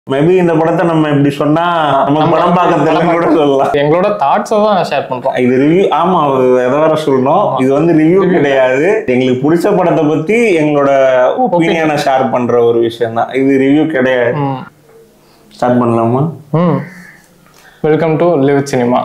Maybe இந்த படத்தை நம்ம இப்படி சொன்னா நம்ம படம் பார்க்க தெரியலன்னு கூட சொல்லலாம் எங்களோட தாட்ஸை தான் ஷேர் பண்றோம் இது ரிவ்யூ ஆமா அது எதை வேற சொல்லணும் இது வந்து ரிவ்யூ கிடையாது எங்களுக்கு பிடிச்ச படத்தை பத்தி எங்களோட ஒப்பீனியனை ஷேர் பண்ற ஒரு விஷயம் தான் இது ரிவ்யூ கிடையாது ம். ஸ்டார்ட் பண்ணலாமா ம் வெல்கம் டு லிவ் சினிமா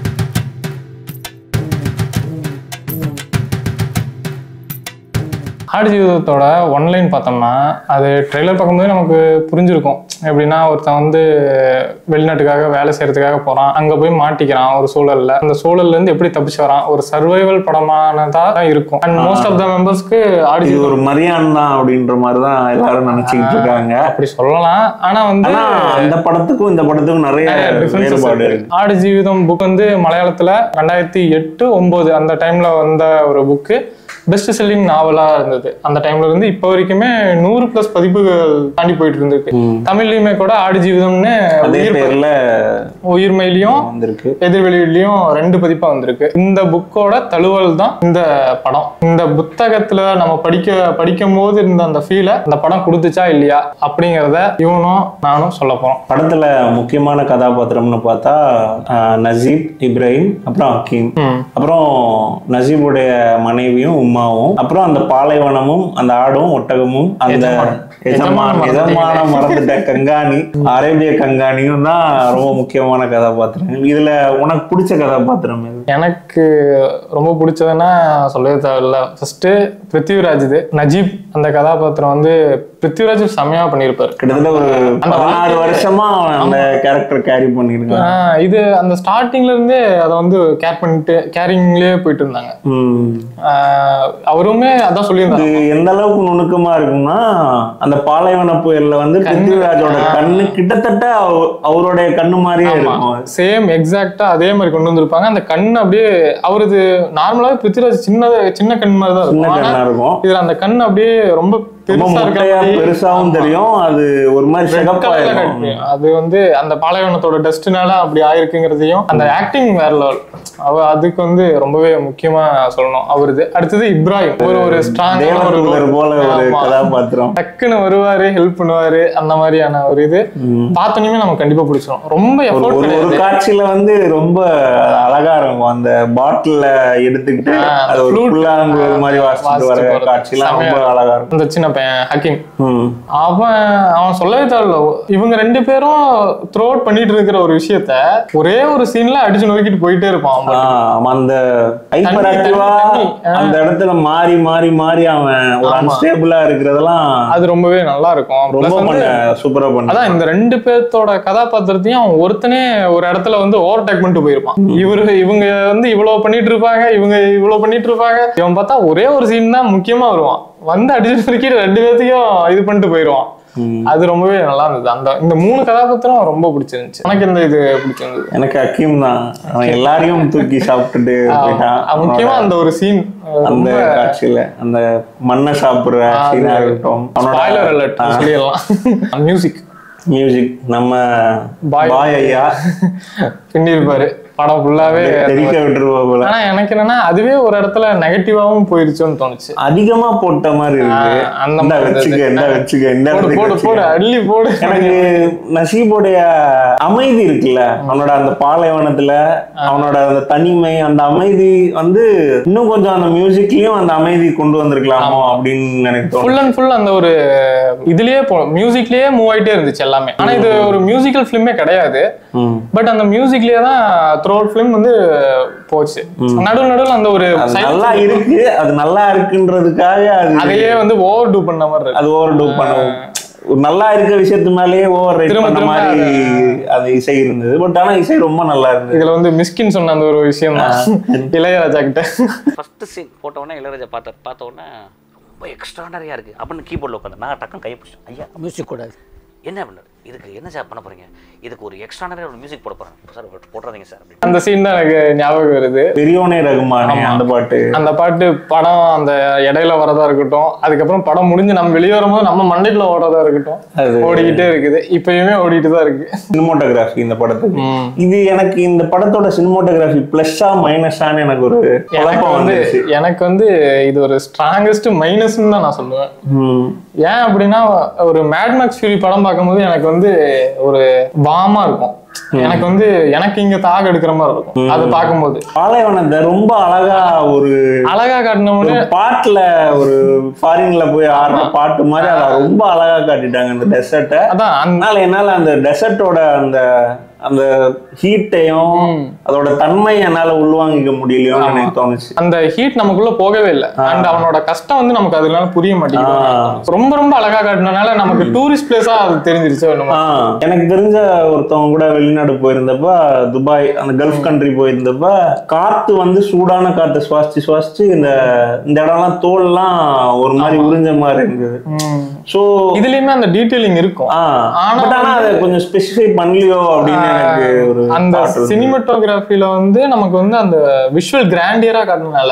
ஆடு ஜீவிதத்தோட ஒன்லைன் பார்த்தோம்னா அது ட்ரெய்லர் பார்க்கும்போது நமக்கு புரிஞ்சிருக்கும் எப்படின்னா ஒருத்தன் வந்து வெளிநாட்டுக்காக வேலை செய்யறதுக்காக போறான் அங்க போய் மாட்டிக்கிறான் ஒரு சூழல்ல அந்த சூழல்ல இருந்து எப்படி தப்பிச்சு வரான் ஒரு சர்வைவல் படமானதா தான் இருக்கும் அண்ட் மோஸ்ட் ஆஃப் த மெம்பர்ஸ்க்கு ஆடு இது ஜீவிதம் ஒரு மரியான் தான் அப்படின்ற மாதிரி தான் எல்லாரும் நினைச்சுக்கிட்டு இருக்காங்க அப்படி சொல்லலாம் ஆனா வந்து ஆனா அந்த படத்துக்கும் இந்த படத்துக்கும் நிறைய differences வேறுபாடு இருக்கு. இருக்கு ஆடு ஜீவிதம் புக் வந்து மலையாளத்துல ரெண்டாயிரத்தி எட்டு ஒன்பது அந்த டைம்ல வந்த ஒரு புக்கு பெஸ்ட் செல்லிங் நாவலா இருந்தது அந்த டைம்ல இருந்து இப்போ வரைக்குமே நூறு பிளஸ் பதிப்புகள் தாண்டி போயிட்டு இருந்திருக்கு தமிழ்லயுமே கூட ஆடு ஜீவிதம்னு அதே உயிர் பேர்ல உயிர்மையிலையும் வந்திருக்கு எதிர்வெளியிலையும் ரெண்டு பதிப்பா வந்திருக்கு இந்த புக்கோட தழுவல் தான் இந்த படம் இந்த புத்தகத்துல நம்ம படிக்க படிக்கும் போது இருந்த அந்த ஃபீலை இந்த படம் கொடுத்துச்சா இல்லையா அப்படிங்கிறத இவனும் நானும் சொல்ல போறோம் படத்துல முக்கியமான கதாபாத்திரம்னு பார்த்தா ஆஹ், நஜீப் இப்ராஹிம் அப்புறம் ஹக்கீம் ம். அப்புறம் நஜீபுடைய மனைவியும் உமாவும் அப்புறம் அந்த பாலைவனமும் அந்த ஆடும் ஒட்டகமும் அந்த எஜமான். எஜமான எஜமான மறந்துட்ட கங்காணி அரேபிய கங்காணியும் தான் ரொம்ப முக்கியமான கதாபாத்திரம் இதுல உனக்கு பிடிச்ச கதாபாத்திரம் எது எனக்கு ரொம்ப பிடிச்சதுன்னா சொல்லவே தேவையில்ல ஃபர்ஸ்ட் பிருத்திவிராஜ் இது நஜீப் அந்த கதாபாத்திரம் வந்து பிருத்திவிராஜ் செமையா பண்ணியிருப்பாரு கிட்டத்தட்ட ஒரு பதினாறு வருஷமா அவன் அந்த கேரக்டர் கேரி பண்ணிருக்கான் ஆஹ் இது அந்த ஸ்டார்டிங்ல இருந்தே அதை வந்து கேர் பண்ணிட்டு கேரிங்லயே போயிட்டு இருந்தாங்க ம். ஆஹ் அவருமே அதான் சொல்லியிருந்தாங்க இது எந்த அளவுக்கு நுணுக்கமா இருக்கும்னா அந்த பாலைவன புயல்ல வந்து பிருத்திவிராஜோட கண்ணு கிட்டத்தட்ட அவ- அவருடைய கண்ணு மாதிரியே இருக்கும் சேம் எக்ஸாக்டா அதே மாதிரி கொண்டு வந்திருப்பாங்க அந்த கண் அப்படியே அவரது நார்மலாவே பிருத்திவிராஜ் சின்ன சின்ன கண் மாதிரி தான் சின்ன இருக்கும் ஆனா கண்ணா இருக்கும் இதுல அந்த கண் அப்படியே ரொம்ப ரொம்ப பெருசா இருக்க முட்டையா மாதிரி பெருசாவும் தெரியும் அது ஒரு மாதிரி Red colour ல சிகப்பாயிரும் காட்டுறேன். அது வந்து அந்த பாலைவனத்தோட டஸ்ட்னால அப்படி ஆயிருக்குங்கிறதையும் அந்த ஆக்டிங் வேற லெவல் அவ அதுக்கு வந்து ரொம்பவே முக்கியமா சொல்லணும் அவருது அடுத்தது இப்ராஹிம் ஒரு ஒரு ஸ்ட்ராங் ஒரு தேவதூதர் போல ஒரு ஆமா. கதாபாத்திரம் டக்குன்னு வருவாரு ஹெல்ப் பண்ணுவாரு அந்த மாதிரியான ஒரு இது பார்த்தோன்னே நமக்கு கண்டிப்பா பிடிச்சிரும் ரொம்ப ஒரு எஃபோர்ட் ஒரு ஒரு காட்சியில வந்து ரொம்ப அழகா இருக்கும் அந்த பாட்டில எடுத்துக்கிட்டு ஆ, அது ஒரு flute. புல்லாங்கு ஒரு மாதிரி வாசிச்சுட்டு வாசிச்சுட்டு வர போறது. காட்சிலாம் ரொம்ப செமையா அழகா இருக்கும் அந்த சின்ன பையன் ஹக்கீம் ம். அவன் அவன் சொல்லவே தேவையில்ல இவங்க ரெண்டு பேரும் த்ரோ அவுட் பண்ணிட்டு இருக்கிற ஒரு விஷயத்த ஒரே ஒரு சீன்ல அடிச்சு நோக்கிட்டு போயிட்டே இருப்பான் அவன் ஆ, அவன் அந்த ஹைப்பர் ஆக்டிவா தண்ணி, ஆ. அந்த இடத்துல மாறி மாறி மாறி அவன் ஒரு அன்ஸ்டேபிளா இருக்கிறதெல்லாம் அது ரொம்பவே நல்லா இருக்கும் ரொம்ப Plus வந்து பண்ண சூப்பரா பண்ண அதான் இந்த ரெண்டு பேர்த்தோட கதாபாத்திரத்தையும் அவன் ஒருத்தனே ஒரு இடத்துல வந்து ஓவர்டேக் பண்ணிட்டு போயிருப்பான் இவரு இவங்க வந்து இவ்வளவு பண்ணிட்டு இருப்பாங்க இவங்க இவ்வளவு பண்ணிட்டு இருப்பாங்க இவன் பார்த்தா ஒரே ஒரு சீன் தான் முக்கியமா வருவான் வந்து அடிச்சு நொறுக்கிட்டு ரெண்டு பேர்த்தையும் இது பண்ணிட்டு போயிருவான் அது ரொம்பவே நல்லா இருந்தது அந்த இந்த மூணு கதாபாத்திரம் ரொம்ப பிடிச்சிருந்துச்சு எனக்கு இந்த இது பிடிச்சிருந்தது எனக்கு அக்கீம் தான் அவன் எல்லாரையும் தூக்கி சாப்பிட்டுட்டு போயிட்டான் அஹ் முக்கியமா அந்த ஒரு சீன் அந்த காட்சியில அந்த மண்ணை சாப்பிடுற சீனா இருக்கட்டும் ஸ்பாய்லர் அலர்ட் சொல்லிடலாம் மியூசிக் மியூசிக் நம்ம பாய். பாய் ஐயா பின்னிருப்பாரு படம் ஃபுல்லாவே தெரிக்க விட்டுருவா போல ஆனா எனக்கு என்னன்னா அதுவே ஒரு இடத்துல நெகட்டிவாவும் போயிருச்சோன்னு தோணுச்சு அதிகமா போட்ட மாதிரி இருக்கு ஆஹ் அந்த இந்த மாதிரி வச்சுக்க இருந்தது. இந்த வச்சுக்க இந்த போடு இடத்துக்கு போடு வச்சுக்க. போடு அள்ளி போடு எனக்கு நசீபுடைய அமைதி இருக்குல்ல அவனோட அந்த பாலைவனத்துல அவனோட அந்த தனிமை அந்த அமைதி வந்து இன்னும் கொஞ்சம் அந்த மியூசிக்லயும் அந்த அமைதி கொண்டு வந்திருக்கலாமோ அப்படின்னு எனக்கு தோணும் ஃபுல் அண்ட் ஃபுல் அந்த ஒரு இதுலயே போ மியூசிக்லயே மூவ் ஆயிட்டே இருந்துச்சு எல்லாமே ஆனா இது ஒரு மியூசிக்கல் ஃபிலிமே கிடையாது ம். பட் அந்த மியூசிக்லயே தான் த்ரூ அவுட் ஃபிலிம் வந்து போச்சு நடுவு நடுவில் அந்த ஒரு அது silence நல்லா இருக்கு அது நல்லா இருக்குன்றதுக்காக அது அதையே வந்து ஓவர் டூ பண்ண மாதிரி இருக்கு அது ஓவர் டூ பண்ணும் ஒரு நல்லா இருக்க விஷயத்து மேலேயே ஓவர் ரைட் திரும்ப பண்ண திரும்ப மாதிரி அது இசை இருந்தது பட் ஆனா இசை ரொம்ப நல்லா இருந்தது இதுல வந்து மிஸ்கின் சொன்ன அந்த ஒரு விஷயம் தான் இளையராஜா கிட்ட ஃபஸ்ட்டு சீன் போட்ட உடனே இளையராஜா பார்த்தார் பார்த்த உடனே ரொம்ப எக்ஸ்ட்ரானரியாக இருக்குது அப்படின்னு கீபோர்டில் உட்காந்து நான் டக்குன்னு கையை பிடிச்சேன் ஐயா மியூசிக் கூடாது என்ன பண்ணார் இதுக்கு என்ன சார் பண்ண போகிறீங்க இதுக்கு ஒரு எக்ஸ்ட்ரானரியாக ஒரு மியூசிக் போட போகிறேன் சார் போட்டுறாதீங்க சார் அப்படின்னு அந்த சீன் தான் எனக்கு ஞாபகம் வருது பெரியோனே ரகுமானே அந்த பாட்டு அந்த பாட்டு படம் அந்த இடையில வரதா இருக்கட்டும் அதுக்கப்புறம் படம் முடிஞ்சு நம்ம வெளியே வரும்போது நம்ம மண்டைக்குள்ள ஓடுறதா இருக்கட்டும் அது ஓடிக்கிட்டே இருக்குது இப்பயுமே ஓடிட்டு தான் இருக்கு சினிமோட்டோகிராஃபி இந்த படத்துக்கு ம். இது எனக்கு இந்த படத்தோட சினிமோட்டோகிராஃபி பிளஸ்ஸா மைனஸான்னு எனக்கு ஒரு எனக்கு குழப்பம் வந்து வந்துருச்சு எனக்கு வந்து இது ஒரு ஸ்ட்ராங்கஸ்ட் மைனஸ்ன்னு தான் நான் சொல்லுவேன் ம். ஏன் அப்படின்னா ஒரு மேட்மேக்ஸ் ஃபியூரி படம் பார்க்கும்போது எனக்கு வந்து வந்து ஒரு வாமா இருக்கும் எனக்கு வந்து எனக்கு இங்க தாக எடுக்கிற மாதிரி இருக்கும் அதை பார்க்கும்போது பாலைவனத்தை ரொம்ப அழகா ஒரு அழகா காட்டினவனு ஒரு பாட்டுல ஒரு ஃபாரின்ல போய் ஆடுற பாட்டு மாதிரி அதை ரொம்ப அழகா காட்டிட்டாங்க அந்த டெசர்ட்டை அதான் அந்த அதனால என்னால அந்த டெசர்ட்டோட அந்த அந்த ஹீட்டையும் அதோட தன்மை என்னால உள்வாங்கிக்க முடியலையோன்னு எனக்கு தோணுச்சு அந்த ஹீட் நமக்குள்ள போகவே இல்லை அண்ட் அவனோட கஷ்டம் வந்து நமக்கு அதனால புரிய ஆ. மாட்டேங்குது ரொம்ப ரொம்ப அழகா காட்டினனால நமக்கு டூரிஸ்ட் பிளேஸா அது தெரிஞ்சிருச்சு என்னமோ ஆ, எனக்கு தெரிஞ்ச ஒருத்தவங்க கூட வெளிநாடு போயிருந்தப்ப துபாய் அந்த கல்ஃப் கண்ட்ரி போயிருந்தப்ப காத்து வந்து சூடான காத்து சுவாசிச்சு சுவாசிச்சு இந்த இந்த இடம்லாம் தோல்லாம் ஒரு மாதிரி உறிஞ்ச மாதிரி இருந்தது ம். ஸோ இதுலயுமே அந்த டீடைலிங் இருக்கும் ஆ ஆனா பட் ஆனா அதை கொஞ்சம் ஸ்பெசிஃபை பண்ணலையோ அப்படின்னு எனக்கு ஒரு அந்த thought இருந்தது. சினிமட்டோகிராஃபில வந்து நமக்கு வந்து அந்த விஷுவல் கிராண்டியரா காட்டினால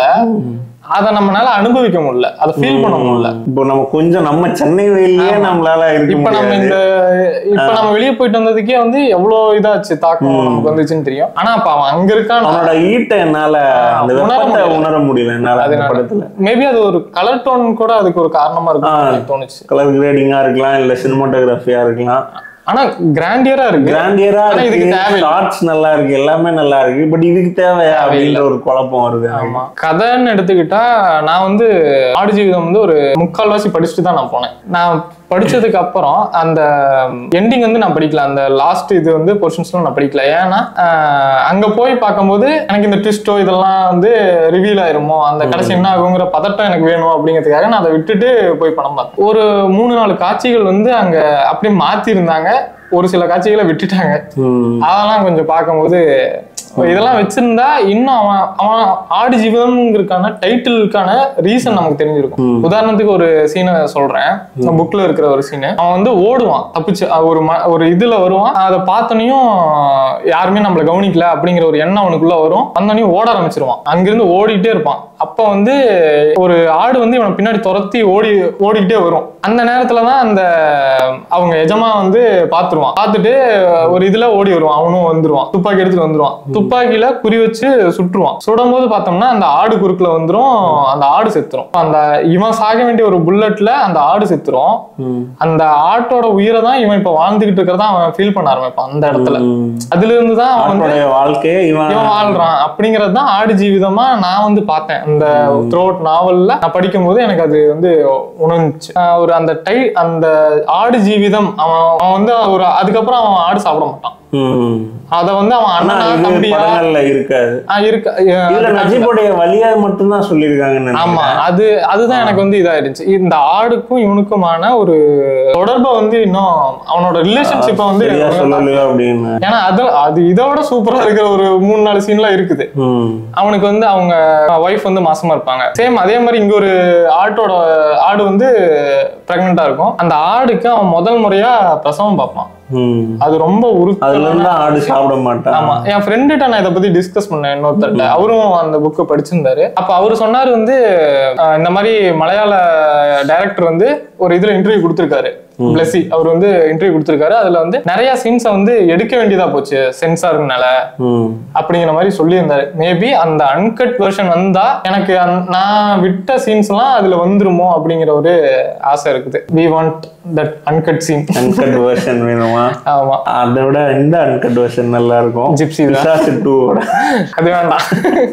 அதை நம்மளால அனுபவிக்க முடியல அதை ஃபீல் பண்ண முடியல இப்போ நம்ம கொஞ்சம் நம்ம சென்னை வெயிலே நம்மளால இருக்க இப்ப நம்ம முடியாது இந்த இப்ப நம்ம வெளியே போயிட்டு வந்ததுக்கே வந்து எவ்வளவு இதாச்சு தாக்கம் நமக்கு வந்துச்சுன்னு தெரியும் ஆனா அப்ப அவன் அங்க இருக்கான் அவனோட ஈட்டை என்னால அந்த உணர வெப்பத்தை முடியல. உணர முடியல என்னால அந்த அதனால. படத்துல மேபி அது ஒரு கலர் டோன் கூட அதுக்கு ஒரு காரணமா இருக்கும் ஆ. எனக்கு தோணுச்சு கலர் கிரேடிங்கா இருக்கலாம் இல்ல சினிமாட்டோகிராஃபியா இருக்கலாம் ஆனா கிராண்டியரா இருக்கு கிராண்டியரா ஆனா இதுக்கு இருக்கு தேவையில்லை. ஷார்ட்ஸ் நல்லா இருக்கு எல்லாமே நல்லா இருக்கு பட் இதுக்கு தேவையா அப்படின்ற ஒரு குழப்பம் வருது எனக்கு. ஆமா கதைன்னு எடுத்துக்கிட்டா நான் வந்து ஆடு ஜீவிதம் வந்து ஒரு முக்கால்வாசி படிச்சுட்டு தான் நான் போனேன் நான் படிச்சதுக்கு அப்புறம் அந்த எண்டிங் வந்து நான் படிக்கல அந்த லாஸ்ட் இது வந்து போர்ஷன்ஸ்லாம் நான் படிக்கல ஏன்னா ஆஹ், அங்க போய் பார்க்கும்போது எனக்கு இந்த ட்விஸ்டோ இதெல்லாம் வந்து ரிவீல் ஆயிருமோ அந்த கடைசி என்ன ஆகுங்கிற பதட்டம் எனக்கு வேணும் அப்படிங்கிறதுக்காக நான் அதை விட்டுட்டு போய் படம் பார்த்தேன் ஒரு மூணு நாலு காட்சிகள் வந்து அங்க அப்படியே மாத்தி இருந்தாங்க ஒரு சில காட்சிகளை விட்டுட்டாங்க ம். அதெல்லாம் கொஞ்சம் பார்க்கும்போது இதெல்லாம் வச்சிருந்தா இன்னும் அவன் அவன் ஆடு ஜீவிதம்ங்கிறதுக்கான டைட்டிலுக்கான ரீசன் நமக்கு தெரிஞ்சிருக்கும் உதாரணத்துக்கு ஒரு சீனை சொல்றேன் புக்ல இருக்கிற ஒரு சீனு அவன் வந்து ஓடுவான் தப்பிச்சு அவன் ஒரு ம- ஒரு இதுல வருவான் அதை பார்த்தோனையும் யாருமே நம்மள கவனிக்கல அப்படிங்கிற ஒரு எண்ணம் அவனுக்குள்ள வரும் வந்தோடனையும் ஓட ஆரம்பிச்சிருவான் அங்கிருந்து ஓடிட்டே இருப்பான் அப்ப வந்து ஒரு ஆடு வந்து இவனை பின்னாடி துரத்தி ஓடி ஓடிக்கிட்டே வரும் அந்த நேரத்துல தான் அந்த அவங்க எஜமா வந்து பாத்துருவான் பார்த்துட்டு ஒரு இதுல ஓடி வருவான் அவனும் வந்துருவான் துப்பாக்கி எடுத்துட்டு வந்துருவான் துப்பாக்கியில குறி வச்சு சுட்டுருவான் சுடும் போது பார்த்தோம்னா அந்த ஆடு குறுக்குல வந்துரும் அந்த ஆடு செத்துரும் அந்த இவன் சாக வேண்டிய ஒரு புல்லட்ல அந்த ஆடு செத்துரும் ம். அந்த ஆட்டோட உயிரை தான் இவன் இப்ப வாழ்ந்துகிட்டு இருக்கிறதா அவன் ஃபீல் பண்ண ஆரம்பிப்பான் அந்த இடத்துல ம். அதுல இருந்து தான் அவன் வந்து அவனுடைய வாழ்க்கையை இவன் இவன் வாழ்றான் அப்படிங்கறது தான் ஆடு ஜீவிதமா நான் வந்து பார்த்தேன் அந்த த்ரோட் நாவல்ல நான் படிக்கும்போது எனக்கு அது வந்து உணர்ந்துச்சு ஆஹ் ஒரு அந்த டை அந்த ஆடு ஜீவிதம் அவன் அவன் வந்து ஒரு அதுக்கப்புறம் அவன் ஆடு சாப்பிட மாட்டான் ம். அத வந்து அவன் ஆனா அண்ணனா இது தம்பியா படங்கள்ல இருக்காது ஆஹ் இருக்க இதுல நஜிபுடைய வழியா மட்டும்தான் சொல்லியிருக்காங்கன்னு ஆமா நினைக்கிறேன் அது அதுதான் எனக்கு வந்து இதாயிடுச்சு இந்த ஆடுக்கும் இவனுக்குமான ஒரு தொடர்பை வந்து இன்னும் அவனோட ரிலேஷன்ஷிப்பை வந்து சரியா எனக்கு சொல்லலையோ அப்படின்னு ஏன்னா அது அது இதோட சூப்பரா இருக்கிற ஒரு மூணு நாலு சீன்லாம் இருக்குது ம். அவனுக்கு வந்து அவங்க ஒய்ஃப் வந்து மாசமா இருப்பாங்க சேம் அதே மாதிரி இங்க ஒரு ஆட்டோட ஆடு வந்து பிரெக்னெண்டா இருக்கும் அந்த ஆடுக்கு அவன் முதல் முறையா பிரசவம் பார்ப்பான் ம். அது ரொம்ப அதுல உருக்கலான இருந்து ஆடு சாப்பிட மாட்டான் ஆமா என் ஃப்ரெண்டுகிட்ட நான் இதை பத்தி டிஸ்கஸ் பண்ணேன் இன்னொருத்தர்கிட்ட அவரும் அந்த புக்கை படிச்சிருந்தாரு அப்ப அவர் சொன்னாரு வந்து அஹ், இந்த மாதிரி மலையாள டைரக்டர் வந்து ஒரு இதுல இன்டர்வியூ கொடுத்திருக்காரு பிளஸி அவர் வந்து இன்டர்வியூ கொடுத்திருக்காரு அதுல வந்து நிறைய சீன்ஸை வந்து எடுக்க வேண்டியதா போச்சு சென்சார்னால ம். அப்படிங்கிற மாதிரி சொல்லியிருந்தாரு மேபி அந்த அன்கட் வெர்ஷன் வந்தா எனக்கு அந்த- நான் விட்ட சீன்ஸ் எல்லாம் அதுல வந்துருமோ அப்படிங்கிற ஒரு ஆசை இருக்குது we want that uncut scene uncut version வேணுமா ஆமா அதை விட இந்த அன்கட் வெர்ஷன் நல்லா இருக்கும் ஜிப்சி தான் பிசாசு டூவோட அது வேண்டாம்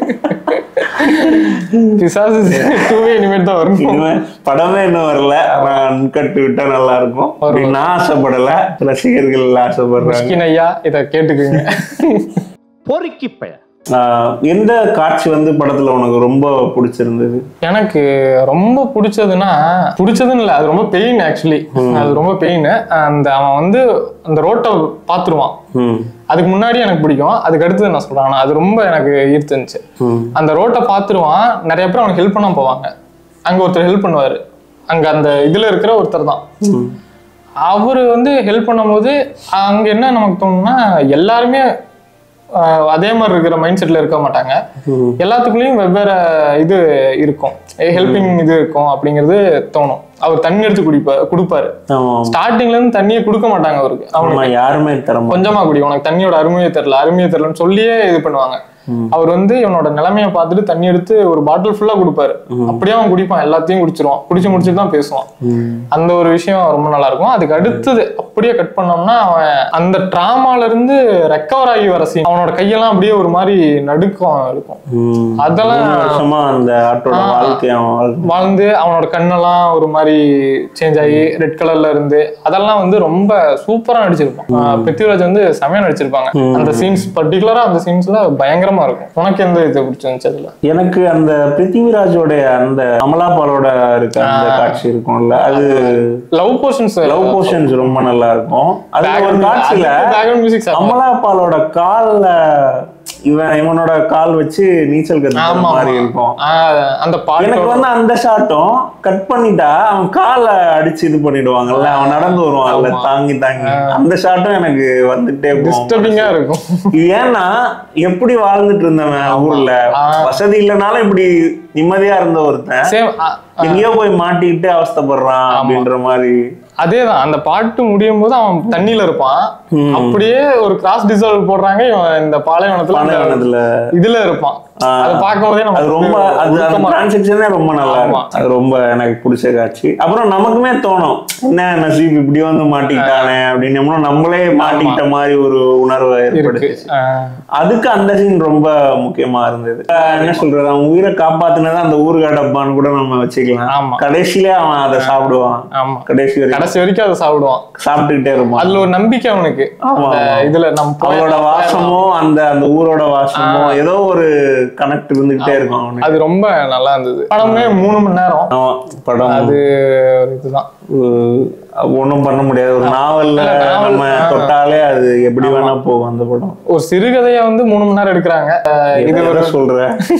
பிசாசு டூவே இனிமேல் தான் வரும் இனிமே படமே இன்னும் வரல ஆனா அன்கட் விட்டா நல்லா இருக்கும் அப்படி நான் ஆசைப்படல ரசிகர்கள் ஆசைப்படுறாங்க முஸ்கின் ஐயா இதை கேட்டுக்குங்க பொறுக்கி பெயர் ஆஹ் எந்த காட்சி வந்து படத்துல உனக்கு ரொம்ப பிடிச்சிருந்தது எனக்கு ரொம்ப பிடிச்சதுன்னா பிடிச்சதுன்னு இல்லை அது ரொம்ப பெயின் ஆக்சுவலி அது ரொம்ப பெயின் அந்த அவன் வந்து அந்த ரோட்டை பார்த்துருவான் ம். அதுக்கு முன்னாடி எனக்கு பிடிக்கும் அதுக்கு அடுத்தது நான் சொல்றேன் ஆனா அது ரொம்ப எனக்கு ஈர்த்துருந்துச்சு ம். அந்த ரோட்டை பார்த்துருவான் நிறைய பேர் அவனுக்கு ஹெல்ப் பண்ண போவாங்க அங்க ஒருத்தர் ஹெல்ப் பண்ணுவாரு அங்க அந்த இதுல இருக்கிற ஒருத்தர் தான் ம். அவர் வந்து ஹெல்ப் பண்ணும்போது அங்க என்ன நமக்கு தோணும்னா எல்லாருமே ஆஹ், அதே மாதிரி இருக்கிற மைண்ட் செட்ல இருக்க மாட்டாங்க ம். எல்லாத்துக்குள்ளேயும் வெவ்வேறு இது இருக்கும் ஹெல்பிங் இது இருக்கும் அப்படிங்கிறது தோணும் அவர் தண்ணி எடுத்து குடிப்பா கொடுப்பாரு ஆமா ஸ்டார்டிங்ல இருந்து தண்ணியை கொடுக்க மாட்டாங்க அவருக்கு அவனுக்கு ஆமா யாருமே தர மாட்டாங்க கொஞ்சமா குடி உனக்கு தண்ணியோட அருமையை தெரியல அருமையை தெரியலன்னு சொல்லியே இது பண்ணுவாங்க அவர் வந்து இவனோட நிலைமைய பார்த்துட்டு தண்ணி எடுத்து ஒரு பாட்டில் ஃபுல்லா கொடுப்பாரு அப்படியே அவன் குடிப்பான் எல்லாத்தையும் குடிச்சிருவான் குடிச்சு முடிச்சுட்டு தான் பேசுவான் அந்த ஒரு விஷயம் ரொம்ப நல்லா இருக்கும் அதுக்கு அடுத்தது அப்படியே கட் பண்ணோம்னா அவன் அந்த ட்ராமால இருந்து ரெக்கவர் ஆகி வர சீன் அவனோட கையெல்லாம் அப்படியே ஒரு மாதிரி நடுக்கம் இருக்கும் ம். அதெல்லாம் மூணு வருஷமா அந்த ஆட்டோட ஆ. வாழ்க்கை அவன் வாழ்க்கை வாழ்ந்து அவனோட கண்ணெல்லாம் ஒரு மாதிரி சேஞ்ச் ஆகி ரெட் கலர்ல இருந்து அதெல்லாம் வந்து ரொம்ப சூப்பரா நடிச்சிருப்பான் ஆஹ் பிருத்திவிராஜ் வந்து செமையா நடிச்சிருப்பாங்க அந்த சீன்ஸ் பர்டிகுலரா அந்த சீன்ஸ்ல பயங்கரமா இருக்கும் உனக்கு எந்த இது பிடிச்சிருந்துச்சு அதுல எனக்கு அந்த பிருத்திவிராஜோடைய அந்த அமலாபாலோட இருக்க அந்த காட்சி இருக்கும்ல அது லவ் போர்ஷன்ஸ் லவ் போர்ஷன்ஸ் ரொம்ப நல்லா இருக்கும் அது ஒரு காட்சியில பேக்ரவுண்ட் மியூசிக் அமலாபாலோட கால்ல இவன் இவனோட கால் வச்சு நீச்சல் கத்துக்கிற ஆமா மாதிரி இருக்கும் அந்த எனக்கு பாட்டு வந்து அந்த ஷாட்டும் கட் பண்ணிட்டா அவன் காலை அடிச்சு இது பண்ணிடுவாங்கல்ல அவன் நடந்து வருவான்ல தாங்கி தாங்கி அந்த ஷாட்டும் எனக்கு வந்துட்டே போகும் டிஸ்டர்பிங்கா இருக்கும் இது ஏன்னா எப்படி வாழ்ந்துட்டு இருந்தவன் ஊர்ல ஆ. வசதி இல்லைனாலும் இப்படி நிம்மதியா இருந்த ஒருத்தன் சேம் எங்கேயோ போய் மாட்டிக்கிட்டு அவஸ்தைப்படுறான் அப்படின்ற மாதிரி அதேதான் அந்த பாட்டு முடியும் போது அவன் தண்ணியில இருப்பான் அப்படியே ஒரு கிராஸ் டிசால்வ் போடுறாங்க இவன் இந்த பாலைவனத்துல அந்த பாலைவனத்துல இதுல இருப்பான் ஆ. அதை பார்க்கும் போதே அது ரொம்ப அது அந்த உருக்கமா இருக்கும். டிரான்சாக்சனே ரொம்ப நல்லா ஆமா. இருக்கும் அது ரொம்ப எனக்கு பிடிச்ச காட்சி அப்புறம் நமக்குமே தோணும் என்ன நசீப் இப்படி வந்து மாட்டிக்கிட்டானே அப்படின்னு நம்மளும் நம்மளே மாட்டிக்கிட்ட மாதிரி ஒரு உணர்வை இருக்கு ஏற்படுத்துச்சு ஆஹ் அதுக்கு அந்த சீன் ரொம்ப முக்கியமா இருந்தது அஹ் என்ன சொல்றது அவன் உயிரை காப்பாத்துனது அந்த ஊறுகாய் டப்பான்னு கூட நம்ம வச்சுக்கலாம் ஆமா. கடைசியில அவன் அதை சாப்பிடுவான் ஆமா கடைசி வரைக்கும் கடைசி வரைக்கும் அதை சாப்பிடுவான் சாப்பிட்டுக்கிட்டே இருப்பான் அதுல ஒரு நம்பிக்கை அவனுக்கு ஆமா, அந்த ஆமா. இதுல நம்ம போய் அவனோட வாசமோ அந்த அந்த ஊரோட வாசமோ ஏதோ ஒரு கனெக்ட் இருந்துகிட்டே இருக்கும் அவனுக்கு அது ரொம்ப நல்லா இருந்தது படமே மூணு மணி நேரம் ஆமா, படம் அது ஒரு இதுதான் ஒன்றும் பண்ண முடியாது ஒரு நாவல்ல இல்ல, நாவல், நம்ம ஆ. தொட்டாலே அது எப்படி வேணா போகும் அந்த படம் ஒரு சிறுகதைய வந்து மூணு மணி நேரம் எடுக்கிறாங்க அஹ் இது இது ஒரு சொல்ற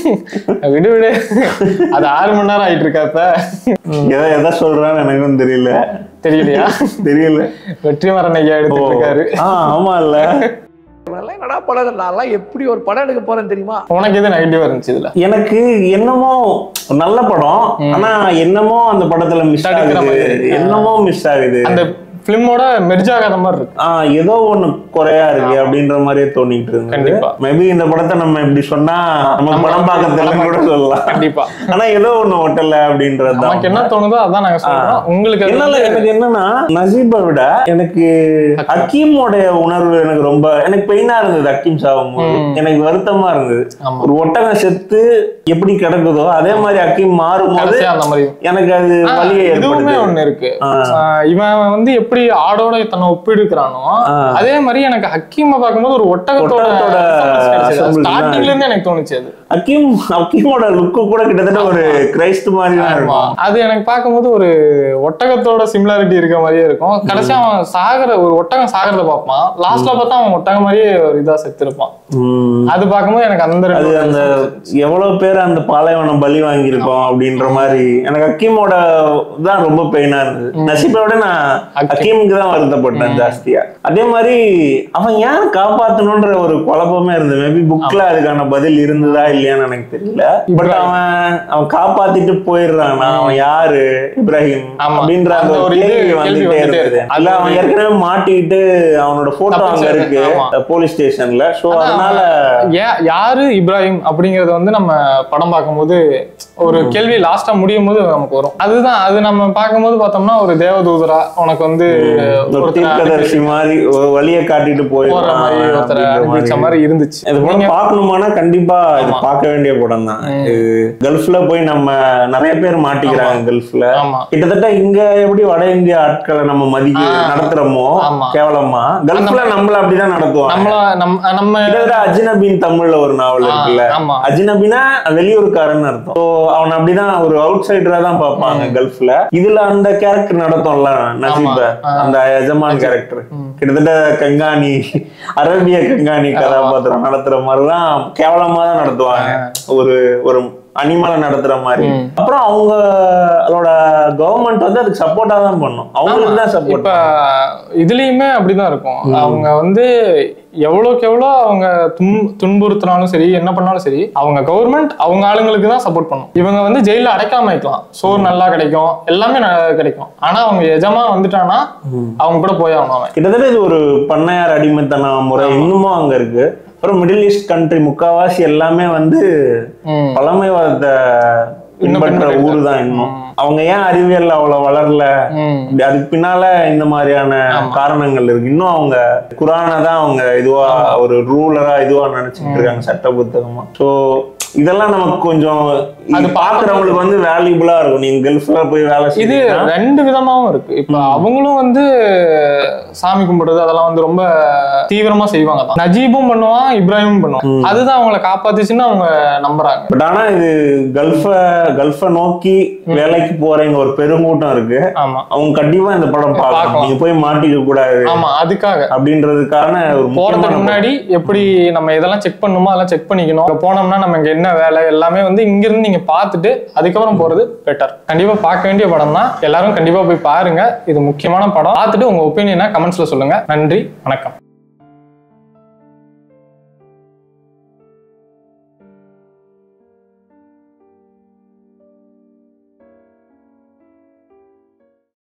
விடு விடு அது ஆறு மணி நேரம் ஆயிட்டு இருக்கா இப்ப எதை எதை சொல்றான்னு எனக்கும் தெரியல தெரியலையா தெரியல வெற்றிமாறன் ஐயா எடுத்துட்டு இருக்காரு ஆ ஆமா இல்ல இவனெல்லாம் என்னடா படம் நான்லாம் எப்படி ஒரு படம் எடுக்க போறேன்னு தெரியுமா உனக்கு எது நெகட்டிவா இருந்துச்சு இதுல எனக்கு என்னமோ நல்ல படம் ஆனா என்னமோ அந்த படத்துல மிஸ் தடுக்கிற ஆகுது மாதிரி இருக்கு. என்னமோ மிஸ் ஆகுது அந்த பிலிமோட மெர்ஜ் ஆகாத மாதிரி இருக்கு ஆ ஏதோ ஒண்ணு குறையா இருக்கு அப்படின்ற மாதிரியே தோணிட்டு இருந்தது கண்டிப்பா. மேபி இந்த படத்தை நம்ம இப்படி சொன்னா நம்ம படம் பார்க்க தெரியலன்னு கூட சொல்லலாம் கண்டிப்பா ஆனா ஏதோ ஒண்ணு ஒட்டல அப்படின்றது நமக்கு என்ன தோணுதோ அதான் நாங்க சொல்றோம் உங்களுக்கு அது என்னால வந்து- எனக்கு என்னன்னா நசீபை விட எனக்கு ஹக்கீமோடைய உணர்வு எனக்கு ரொம்ப எனக்கு பெயினா இருந்தது ஹக்கீம் சாகும்போது எனக்கு வருத்தமா இருந்தது ஆமா. ஒரு ஒட்டகம் செத்து எப்படி கிடக்குதோ அதே மாதிரி ஹக்கீம் மாறும்போது கடைசியா அந்த மாதிரி எனக்கு அது ஆ, வலியை இதுவுமே ஏற்படுது ஒண்ணு இருக்கு ஆ. ஆ, இவன் வந்து எப்படி ஆடோட தன்னை ஒப்பிடுக்கிறானோ ஆ. அதே மாதிரி எனக்கு ஹக்கீமை பார்க்கும்போது ஒரு ஒட்டகத்தோட ஒட்டகத்தோட assemblage தான் ஸ்டார்டிங்ல இருந்து எனக்கு தோணுச்சு அது ஹக்கீம் ஹக்கீமோட லுக்கு கூட கிட்டத்தட்ட ஒரு கிரைஸ்ட் மாதிரி தான் ஆமா. இருக்கும் அது எனக்கு பார்க்கும்போது ஒரு ஒட்டகத்தோட சிமிலாரிட்டி இருக்க மாதிரியே இருக்கும் கடைசியா அவன் சாகர ஒரு ஒட்டகம் சாகரத பார்ப்பான் லாஸ்ட்ல பார்த்தா அவன் ஒட்டகம் மாதிரியே ஒரு இதா செத்துருப்பான் உம். அது பார்க்கும்போது எனக்கு அந்த அது ரெண்டு அந்த எவ்வளவு பேர் அந்த பாலைவனம் பலி வாங்கியிருக்கோம் அப்படின்ற மாதிரி எனக்கு ஹக்கீமோட தான் ரொம்ப பெயினா இருந்தது நசீபை விட நான் ஹக்கீம். ஹக்கீமுக்கு தான் வருத்தப்பட்டேன் ஜாஸ்தியா அதே மாதிரி அவன் ஏன் காப்பாத்தணும்ன்ற ஒரு குழப்பமே இருந்தது மேபி புக்ல அதுக்கான பதில் இருந்ததா இல்லையான்னு எனக்கு தெரியல பட் அவன் அவன் காப்பாத்திட்டு போயிடுறான் அவன் யாரு இப்ராஹிம் ஆமா. அப்படின்ற அந்த அந்த ஒரு ஒரு இது கேள்வி கேள்வி வந்துட்டே வந்துட்டே இருந்தது இருக்கு. அதுல அவன் ஏற்கனவே மாட்டிக்கிட்டு அவனோட போட்டோ அங்க தப்பிச்சாரு. இருக்கு ஆமா. போலீஸ் ஸ்டேஷன்ல சோ அதனால யா- யாரு இப்ராஹிம் அப்படிங்கறத வந்து நம்ம படம் பார்க்கும்போது ஒரு கேள்வி லாஸ்டா முடியும் போது நமக்கு வரும் அதுதான் அது நம்ம பார்க்கும்போது பார்த்தோம்னா ஒரு தேவதூதரா உனக்கு வந்து ஒரு ஒருத்தரை தீர்க்கதரிசி மாதிரி ஒரு வழியை காட்டிட்டு போற போயிடுறான் மாதிரி ஒருத்தரை அப்படின்ற அனுப்பிச்ச மாதிரி. மாதிரி இருந்துச்சு இது படம் பார்க்கணுமானா கண்டிப்பா இது பார்க்க வேண்டிய படம் தான் இது கல்ஃப்ல போய் நம்ம நிறைய பேர் மாட்டிக்கிறாங்க கல்ஃப்ல ஆமா கிட்டத்தட்ட இங்க எப்படி வட இந்திய ஆட்களை நம்ம மதிக்க ஆ. நடத்துறோமோ ஆமா. கேவலமா கல்ஃப்ல நம்மள அப்படிதான் நடத்துவாங்க நம்மள நம்ம நம்ம கிட்டத்தட்ட அஜினபின் தமிழ்ல ஒரு நாவல் ஆ, இருக்குல்ல ஆமா அஜினபினா வெளியூர்காரன்னு அர்த்தம் So, அவன் அப்படிதான் ஒரு அவுட் சைடரா தான் பார்ப்பாங்க கல்ஃப்ல இதுல அந்த கேரக்டர் நடத்தும்ல நசீப ஆ. அந்த எஜமான் கேரக்டர் கிட்டத்தட்ட கங்காணி அரேபிய கங்காணி கதாபாத்திரம் நடத்துற மாதிரிதான் கேவலமா தான் நடத்துவாங்க ஒரு ஒரு அனிமலை நடத்துற மாதிரி அப்புறம் அவங்களோட கவர்மெண்ட் வந்து அதுக்கு சப்போர்ட்டா தான் பண்ணும் அவங்களுக்கு தான் சப்போர்ட் இப்ப இதுலயுமே அப்படிதான் இருக்கும் அவங்க வந்து எவ்வளவுக்கு எவ்வளவு அவங்க துன் துன்புறுத்தினாலும் சரி என்ன பண்ணாலும் சரி அவங்க கவர்மெண்ட் அவங்க ஆளுங்களுக்கு தான் சப்போர்ட் பண்ணும் இவங்க வந்து ஜெயில அடைக்காம வைக்கலாம் சோறு நல்லா கிடைக்கும் எல்லாமே ந- கிடைக்கும் ஆனா அவங்க எஜமா வந்துட்டானா அவங்க கூட போய் ஆகணும் அவன் கிட்டத்தட்ட இது ஒரு பண்ணையார் அடிமைத்தன முறை இன்னமும் அங்க இருக்கு அப்புறம் மிடில் ஈஸ்ட் கண்ட்ரி முக்காவாசி எல்லாமே வந்து ம். பழமைவாதத்தை இன்னும் பின்பற்ற பின்பற்றிட்டு ஊர் தான் இன்னும் அவங்க ஏன் அறிவியல் அவ்வளவு வளரல ம். இப்படி அதுக்கு பின்னால இந்த மாதிரியான காரணங்கள் இருக்கு இன்னும் அவங்க குரானை தான் அவங்க இதுவா ஒரு ரூலரா இதுவா நினைச்சிட்டு இருக்காங்க சட்ட புத்தகமா சோ இதெல்லாம் நமக்கு கொஞ்சம் இது அது பாக்குறவங்களுக்கு வந்து வேல்யூபிளா இருக்கும் நீங்க கல்ஃப்ல போய் வேலை இது செஞ்சீங்கன்னா ரெண்டு விதமாவும் இருக்கு இப்ப அவங்களும் வந்து சாமி கும்பிடுறது அதெல்லாம் வந்து ரொம்ப தீவிரமா செய்வாங்க தான் நஜீபும் பண்ணுவான் இப்ராஹிமும் பண்ணுவான் அதுதான் அவங்கள காப்பாத்துச்சுன்னு அவங்க நம்புறாங்க பட் ஆனா இது கல்ஃப கல்ஃப நோக்கி வேலைக்கு போறவங்க ஒரு பெருங்கூட்டம் இருக்கு ஆமா அவங்க கண்டிப்பா இந்த படம் பார்க்கணும் பார்க்கலாம். நீங்க போய் மாட்டிக்க கூடாது ஆமா அதுக்காக அப்படின்றதுக்கான ஒரு போறதுக்கு முக்கியமான முன்னாடி எப்படி நம்ம இதெல்லாம் செக் பண்ணுமோ அதெல்லாம் செக் பண்ணிக்கணும் அங்க போனோம்னா நம்ம இங்க என்ன வேலை எல்லாமே வந்து இங்க இருந்து நீங்க பார்த்துட்டு அதுக்கப்புறம் போறது பெட்டர் கண்டிப்பா பார்க்க வேண்டிய படம் தான் எல்லாரும் கண்டிப்பா போய் பாருங்க இது முக்கியமான படம் பார்த்துட்டு உங்க ஒப்பீனியனை கமெண்ட்ஸ்ல சொல்லுங்க நன்றி வணக்கம்